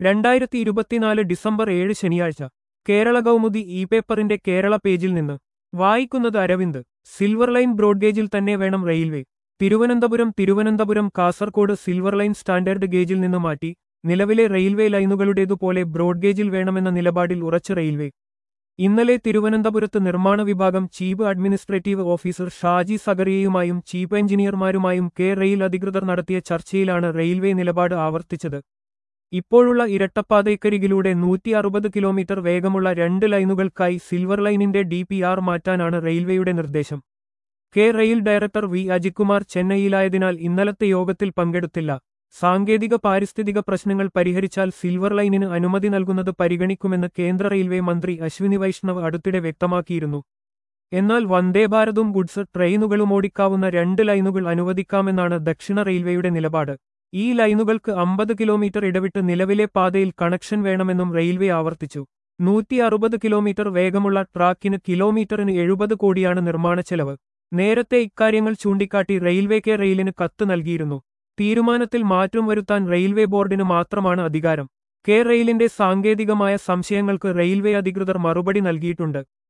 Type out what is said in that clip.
രണ്ടായിരത്തി ഇരുപത്തിനാല് ഡിസംബർ ഏഴ് ശനിയാഴ്ച കേരള കൗമുദി ഇ പേപ്പറിന്റെ കേരള പേജിൽ നിന്ന് വായിക്കുന്നത് അരവിന്ദ് സിൽവർ ലൈൻ ബ്രോഡ്ഗേജിൽ തന്നെ വേണം railway Thiruvananthapuram Thiruvananthapuram Kasaragod silver line standard ഗേജിൽ നിന്ന് മാറ്റി നിലവിലെ റെയിൽവേ ലൈനുകളുടേതുപോലെ ബ്രോഡ്ഗേജിൽ വേണമെന്ന നിലപാടിൽ ഉറച്ച് റെയിൽവേ ഇന്നലെ തിരുവനന്തപുരത്ത് നിർമ്മാണ വിഭാഗം ചീഫ് അഡ്മിനിസ്ട്രേറ്റീവ് ഓഫീസർ ഷാജി സഗറിയയുമായും ചീഫ് എഞ്ചിനീയർമാരുമായും കെ റെയിൽ അധികൃതർ നടത്തിയ ചർച്ചയിലാണ് റെയിൽവേ നിലപാട് ആവർത്തിച്ചത് ഇപ്പോഴുള്ള ഇരട്ടപ്പാതയ്ക്കരികിലൂടെ നൂറ്റി അറുപത് കിലോമീറ്റർ വേഗമുള്ള രണ്ട് ലൈനുകൾക്കായി സിൽവർ ലൈനിന്റെ ഡി പി ആർ മാറ്റാനാണ് റെയിൽവേയുടെ നിർദ്ദേശം K rail director V Ajikumar ചെന്നൈയിലായതിനാൽ ഇന്നലത്തെ യോഗത്തിൽ പങ്കെടുത്തില്ല സാങ്കേതിക പാരിസ്ഥിതിക പ്രശ്നങ്ങൾ പരിഹരിച്ചാൽ സിൽവർ ലൈനിന് അനുമതി നൽകുന്നത് പരിഗണിക്കുമെന്ന് കേന്ദ്ര റെയിൽവേ മന്ത്രി അശ്വിനി വൈഷ്ണവ് അടുത്തിടെ വ്യക്തമാക്കിയിരുന്നു എന്നാൽ വന്ദേഭാരതും ഗുഡ്സ് ട്രെയിനുകളും ഓടിക്കാവുന്ന രണ്ട് ലൈനുകൾ അനുവദിക്കാമെന്നാണ് ദക്ഷിണ റെയിൽവേയുടെ നിലപാട് ഈ ലൈനുകൾക്ക് അമ്പത് കിലോമീറ്റർ ഇടവിട്ട് നിലവിലെ പാതയിൽ കണക്ഷൻ വേണമെന്നും റെയിൽവേ ആവർത്തിച്ചു നൂറ്റി അറുപത് കിലോമീറ്റർ വേഗമുള്ള ട്രാക്കിന് കിലോമീറ്ററിന് എഴുപത് കോടിയാണ് നിർമ്മാണ ചെലവ് നേരത്തെ ഇക്കാര്യങ്ങൾ ചൂണ്ടിക്കാട്ടി റെയിൽവേക്ക് റെയിലിന് കത്ത് നൽകിയിരുന്നു തീരുമാനത്തിൽ മാറ്റം വരുത്താൻ റെയിൽവേ ബോർഡിന് മാത്രമാണ് അധികാരം കെ റെയിലിന്റെ സാങ്കേതികമായ സംശയങ്ങൾക്ക് റെയിൽവേ അധികൃതർ മറുപടി നൽകിയിട്ടുണ്ട്